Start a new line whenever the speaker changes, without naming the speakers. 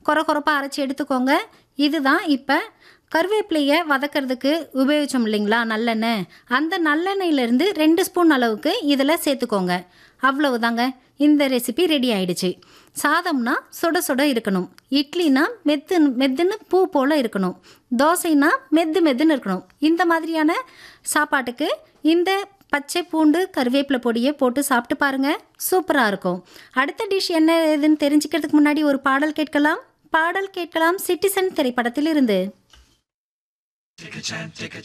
கொர கொரப்பாக அரைச்சி எடுத்துக்கோங்க இதுதான் இப்போ கருவேப்பிலையை வதக்கிறதுக்கு உபயோகிச்சோம் இல்லைங்களா நல்லெண்ணெய் அந்த நல்லெண்ணெயிலேருந்து ரெண்டு ஸ்பூன் அளவுக்கு இதில் சேர்த்துக்கோங்க அவ்வளவுதாங்க இந்த ரெசிபி ரெடி ஆயிடுச்சு சாதம்னா சுட சுட இருக்கணும் இட்லினா மெத்து மெத்துன்னு பூ போல் இருக்கணும் தோசைனா மெத்து மெத்துன்னு இருக்கணும் இந்த மாதிரியான சாப்பாட்டுக்கு இந்த பச்சை பூண்டு கருவேப்பிலை பொடியை போட்டு சாப்பிட்டு பாருங்க சூப்பராக இருக்கும் அடுத்த டிஷ் என்ன ஏதுன்னு தெரிஞ்சுக்கிறதுக்கு முன்னாடி ஒரு பாடல் கேட்கலாம் பாடல் கேட்கலாம் சிட்டிசன் திரைப்படத்தில் இருந்து